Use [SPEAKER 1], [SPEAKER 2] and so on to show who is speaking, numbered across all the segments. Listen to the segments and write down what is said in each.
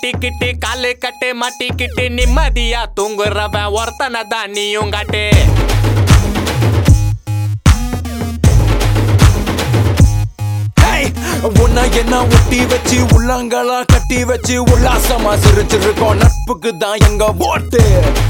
[SPEAKER 1] கட்டிக்கிட்டு காலு கட்டு மாட்டிக்கிட்டு நிம்மதியா தூங்குறவன் ஒருத்தனை தான் நீயும் காட்டு
[SPEAKER 2] Hey, உன்னை என்ன ஒட்டி வச்சு உள்ளாங்களா கட்டி வச்சு உல்லாசமா சிரிச்சிருக்கோம் நட்புக்கு தான் எங்க ஓட்டு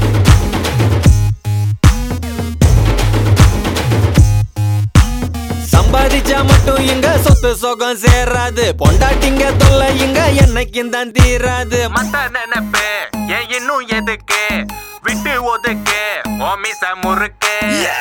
[SPEAKER 1] சம்பாதிச்சா மட்டும் இங்க சொத்து சுகம் சேராது பொண்டாட்டிங்க தொல்லை இங்க என்னைக்கும் தான் தீராது மத்த நினைப்பு ஏன் இன்னும் எதுக்கு விட்டு ஒதுக்கு ஓமிச முறுக்கு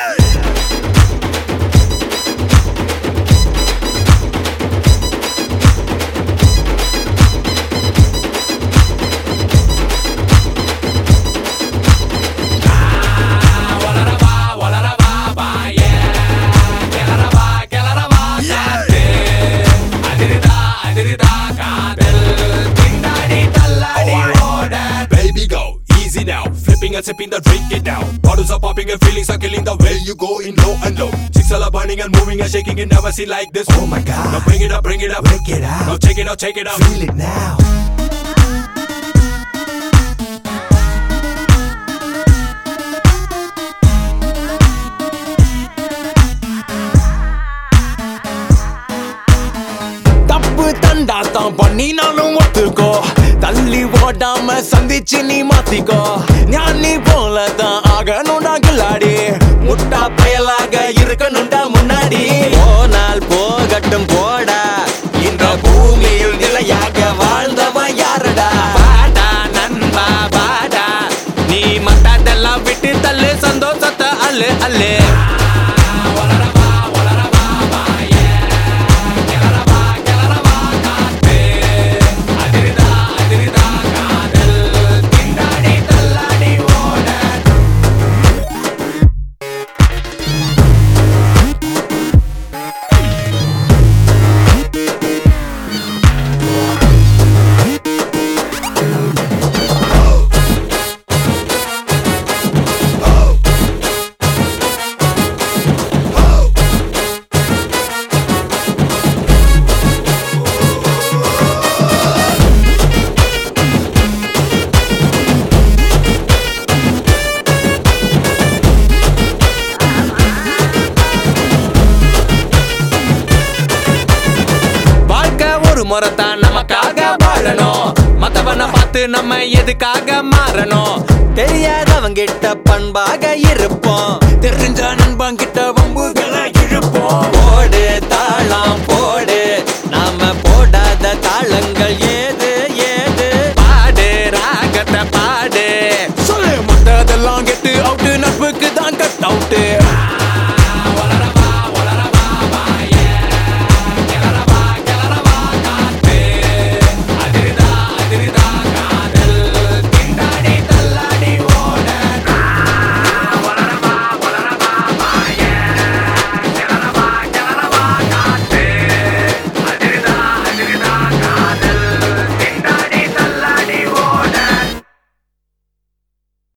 [SPEAKER 3] Baby go easy now, flipping and sipping the drink it down. Bottles are popping and feelings are killing the way you go in low and low. Chicks all are burning and moving and shaking it never seen like this.
[SPEAKER 4] Oh my God.
[SPEAKER 3] Now bring it up, bring it up,
[SPEAKER 4] Break it out.
[SPEAKER 3] Now take it out, take it out.
[SPEAKER 4] Feel it now.
[SPEAKER 2] தப்பு தண்டா தான் பண்ணினாலும் ஒத்துக்கோ தள்ளி ஓடாம சந்திச்சு நீ மாத்திக்கோ ஞானி போல தான் ஆகணும்டா கில்லாடி முட்டா பயலாக இருக்கணும்டா முன்னாடி போனால் போகட்டும் போடா இந்த பூமியில் நிலையாக வாழ்ந்தவன் யாரடா
[SPEAKER 1] வாடா நண்பா வாடா நீ மத்ததெல்லாம் விட்டு தள்ளு சந்தோஷத்தை அல்லு அல்லு வாழ்க்கை ஒரு முறைத்தான் நமக்காக வாழணும் மத்தவனை பார்த்து நம்ம எதுக்காக மாறணும் தெரியாதவங்கிட்ட பண்பாக இருப்போம்
[SPEAKER 2] தெரிஞ்ச நண்பன் கிட்ட வம்புகளை இழுப்போம்
[SPEAKER 1] போடு தாளம் போடு நாம போடாத தாளங்கள்